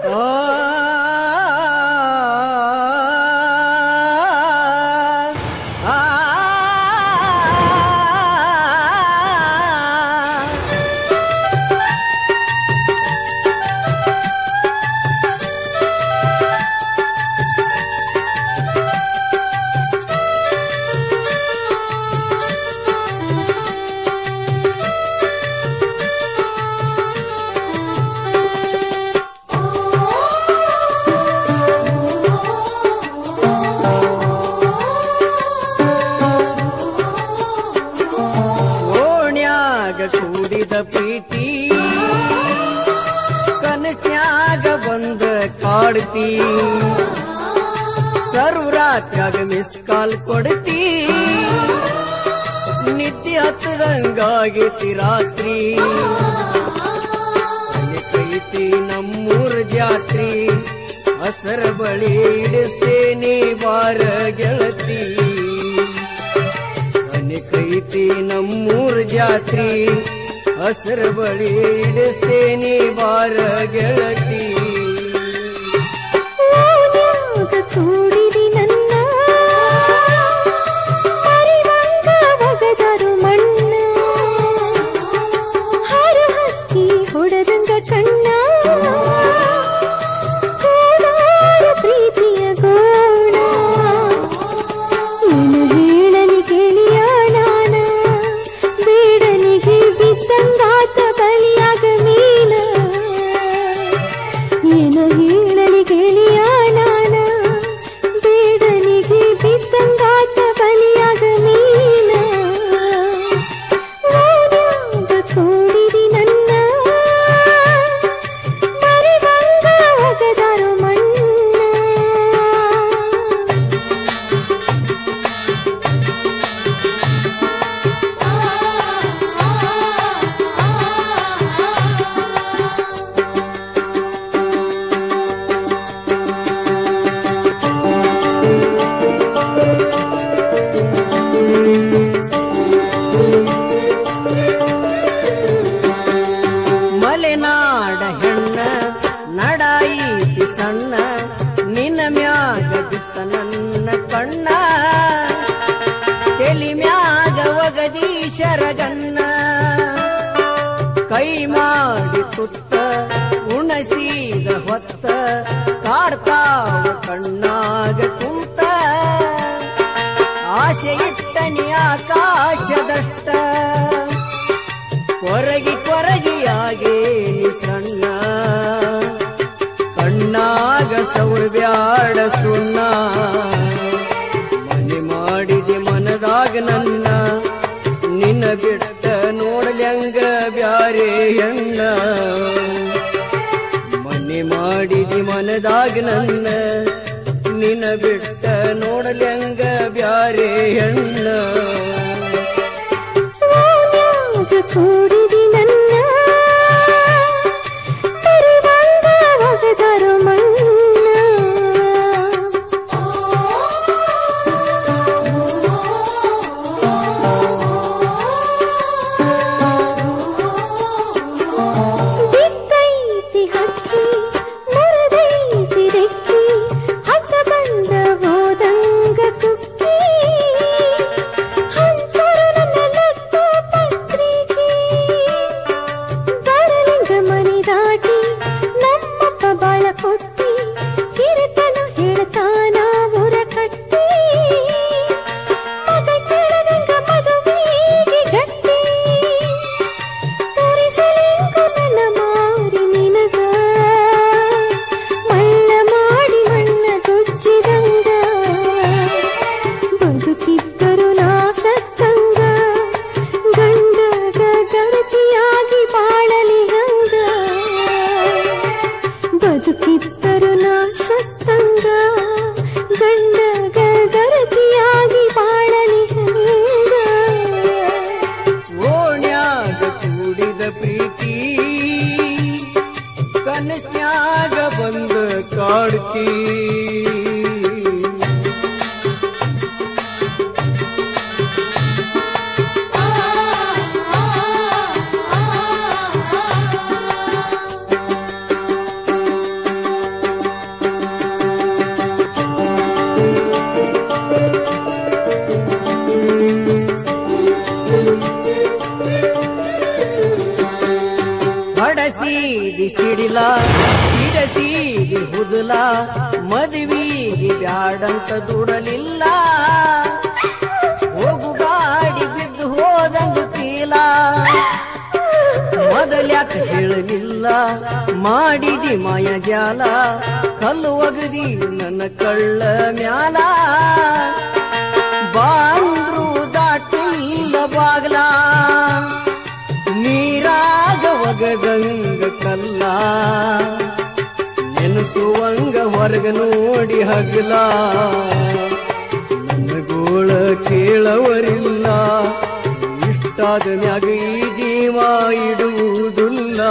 ಓಣ್ಯಾಗ ಕೂಡಿದ ಪ್ರೀತಿ ಕನಸ್ನ್ಯಾಗ ಬಂದ ಕಾಡ್ತಿ ಸರ್ವರಾತ್ರಾಗ ಮಿಸ್ ಕಾಲ್ ಕೊಡ್ತಿ ನಿತ್ಯ ಹತ್ತದಂಗಾಗೈತಿ ರಾತ್ರಿ ಕೈತಿ ನಮ್ಮೂರ ಜಾತ್ರಿ ಹಸರ ಬಳಿ ಇಡಿಸ್ತೇನೆ ಬಾರ ಗೆಳತಿ ಕೈತಿ ನಮ್ಮೂರ ಜಾತ್ರಿ ಹಸರ ಬಳಿ ಇಡಿಸ್ತೇನೆ ಬಾರ ಗೆಳತಿ ಓನ್ಯಾಗ ಕೂಡಿದಿ ನನ್ನ ಮರಿವಂಗ ಒಗದರು ಮಣ್ಣ ಹಾರು ಹಕ್ಕಿ ಹೊಡೆದಂಗ ಕಣ್ಣ ಕೋಲಾರ ಪ್ರೀತಿಯ ಗೋಣ ಏನು ಹೇಳಲಿ ಗೆಳೆಯ ನಾನ ಬೇಡನಿಗೆ ಬಿದ್ದಂಗಾತ ಬಲಿಯಾಗ ಮೀನ ಏನು ಹೇಳಲಿ ಗೆಳೆಯ ನಾನ ಬೇಡನಿಗೆ ಬಿದ್ದಂಗಾತ ಬಲಿಯಾಗ ಮೀನ ಓನ್ಯಾಗ ಕೂಡಿದಿ ನನ್ನ ಮರಿವಂಗ ಒಗದರು ಮಣ್ಣ ಮಲೆನಾಡ ಹೆಣ್ಣ ನಡಾಯಿತಿ ಸಣ್ಣ ನಿನ್ನ ಮ್ಯಾಗ ಬಿತ್ತ ನನ್ನ ಕಣ್ಣ ತೆಲಿ ಮ್ಯಾಗ ಒಗದಿ ಶರಗನ್ನ ಕೈ ಮಾಡಿ ತುತ್ತ ಉಣಸಿದ ಹೊತ್ತ ಕಾಡ್ತಾವ ಕಣ್ಣಾಗ ಕುಂತ ಆಸೆ ಇಟ್ಟನಿ ಆಕಾಶದಷ್ಟ ಕೊರಗಿ ಕೊರಗಿಯಾಗೇನಿ ಸಣ್ಣ ಕಣ್ಣಾಗ ಸೌರ್ಬ್ಯಾಡ ಸುಣ್ಣ ಮನೆ ಮಾಡಿದೆ ಮನದಾಗ ನನ್ನ ನಿನ್ನ ಬಿಟ್ಟ ನೋಡ್ಲ್ಯಂಗ ಬ್ಯಾರೆ ಹೆಣ್ಣ ಮನೆ ಮಾಡಿದಿ ಮನದಾಗ ನನ್ನ ನಿನ್ನ ಬಿಟ್ಟ ನೋಡ್ಲ್ಯಂಗ ಬ್ಯಾರೆ ಹೆಣ್ಣ ಓನ್ಯಾಗ ಕೂಡಿದಿ ನನ್ನ ಮರಿವಂಗ ಒಗದರು ಮಣ್ಣ ಬಿತ್ತೈತಿ ಹಕ್ಕಿ ಮುರಿದೈತಿ ರೆಕ್ಕಿ ಹತ್ತ ಬಂದ ಹೋದಂಗ ಕುಕ್ಕಿ ಹಂಚರು ನನ್ನ ಲೆಕ್ಕ ಪತ್ರಿಕೆ ಬರಲಿಂಗ ಮನಿ ದಾಟಿ ನಮ್ಮಪ್ಪ ಬಾಳ ಕೊಟ್ಟಿ ಹಿರಿತನು ಹೇಳ್ತಾನ ಊರ ಕಟ್ಟಿ ಮಗ ಕೇಳದಂಗ ಮದುವೆಗೆ ಗಟ್ಟಿ ತೋರಿಸಲೆಂಗು ನನ್ನ ಮಾರಿ ನಿನಗ ಮಳ್ಳ ಮಾಡಿ ಮಣ್ಣ ಗುಜ್ಜಿದಂಗ ಬದುಕಿದ್ದರು ನಾ ಸತ್ತಂಗ ಗಂಡಗ ಗರತಿಯಾಗಿ ಬಾಳಲಿ ಹಂಗ ಬದುಕಿದ್ದರು ನಾ ಸತ್ತಂಗ ಗಂಡಗ ಗರತಿಯಾಗಿ ಬಾಳಲಿ ಹಂಗ ಓಣ್ಯಾಗ ಕೂಡಿದ ಪ್ರೀತಿ ಕನಸ್ನ್ಯಾಗ ಬಂದ ಕಾಡ್ತಿ ಸಿಡಿಲ ಸಿಡಸೀಗೆ ಹುದುಲ ಮದುವಿಗೆ ಬ್ಯಾಡಂತ ದುಡಲಿಲ್ಲ ಹೋಗು ಗಾಡಿ ಬಿದ್ದು ಹೋದಂದು ತೀಲ ಮೊದಲ್ಯಾಕ ಹೇಳಲಿಲ್ಲ ಮಾಡಿದಿ ಮಾಯ ಜಾಲ ಕಲ್ಲು ಒಗದಿ ನನ್ನ ಕಳ್ಳ ಮ್ಯಾಲ ಬಾಂದ್ರು ದಾಟಿಲ್ಲ ಬಾಗ್ಲ ನೀರಾಗ ಒಗದಂಗ ಕಲ್ಲ ನೆನಸುವಂಗ ಹೊರಗ ನೋಡಿ ಹಗಲ ನನ್ನ ಗೋಳ ಕೇಳವರಿಲ್ಲ ಇಷ್ಟಾದ ಮ್ಯಾಗ ಈ ಜೀವ ಇಡುವುದಿಲ್ಲ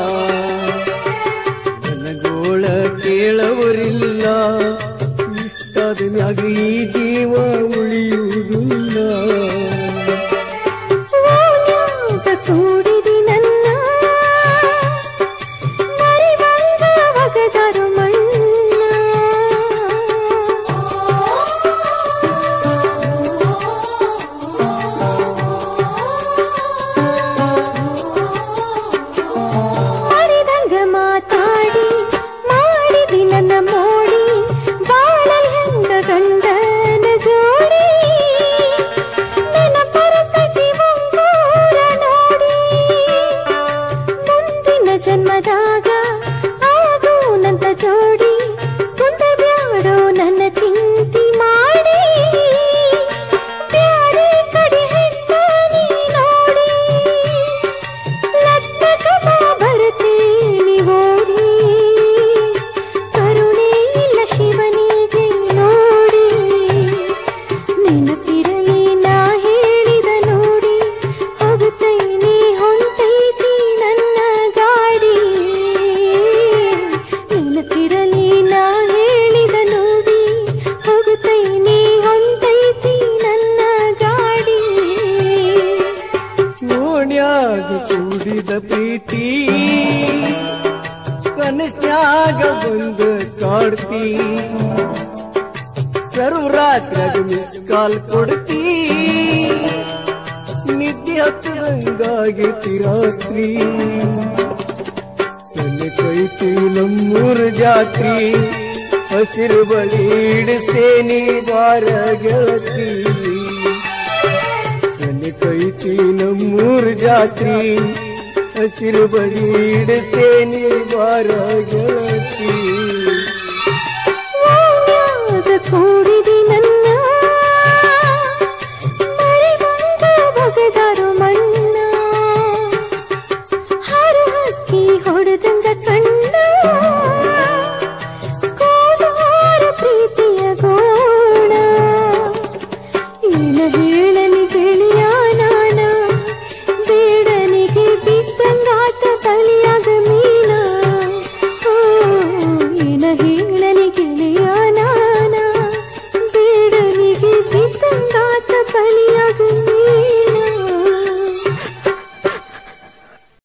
ನನ್ನ ಗೋಳ ಕೇಳವರಿಲ್ಲ ಇಷ್ಟಾದ ಮ್ಯಾಗ ಈ ಜೀವ ಉಳಿಯುವುದಿಲ್ಲ ಓನ್ಯಾಗ ಕೂಡಿದಿ ನನ್ನ ಮರಿವಂಗ ಒಗದರು ಮರಿದಂಗ ಮಾತಾಡಿ ಮಾಡಿದಿ ನನ್ನ ಮೋಡಿ ಬಾಳಲ್ ಹೆಂಗ ಗಂಡನ ಜೋಡಿ ನನ್ನ ಪರತತಿ ಮುಂಗೂರ ನೋಡಿ ಮುಂದಿನ ಜನ್ಮದಾಗ ಆಗು ನಂತ ಜೋಡಿ ಕುಂದ ಬ್ಯಾಡೋ ನನ್ನ ಚಿಂತಿ ಮಾಡಿ ಬ್ಯಾರೆ ಕಡೆ ಹೆಣ್ಣ ನೀ ನೋಡಿ ಲಗ್ನಕಮ ಬರುತ್ತೇನೆ ಓಡಿ ಕರುಣೆ ಇಲ್ಲ ಶಿವನಿಗೆ ನೋಡಿ ನೆನಪಿರಲಿ ನಾ ಹೇಳಿದ ನೋಡಿ ಹೋಗುತ್ತೇನೆ ಹೊಂಟೈತಿ ನನ್ನ ಗಾಡಿ ನೆನಪಿರಲಿ ನಾ ಹೇಳಿದ ನೋಡಿ ಹೋಗುತ್ತೇನೆ ಹೊಂಟೈತಿ ನನ್ನ ಗಾಡಿ ಓಣ್ಯಾಗ ಕೂಡಿದ ಪ್ರೀತಿ ಕನಸ್ನ್ಯಾಗ ಬಂದು ಕಾಡ್ತಿ ಸರ್ವರಾತ್ರಾಗ ಮಿಸ್ ಕಾಲ್ ಕೊಡ್ತಿ ನಿದ್ದೆ ಹತ್ತದಂಗಾಗೈತಿ ರಾತ್ರಿ ಸಣ್ಣ ಕೈತಿ ನಮ್ಮೂರ ಜಾತ್ರಿ ಹಸಿರು ಬಳಿ ಇಡಿಸ್ತೇನಿ ಬಾರ ಗೆಳತಿ ಸನಿ ಕೈತಿ ನಮ್ಮೂರ ಜಾತ್ರಿ ಹಸಿರು ಬಳಿ ಇಡುತ್ತೇನೆ ಬಾರ ಗೆಳತಿ ಓನ್ಯಾಗ ಕೂಡಿ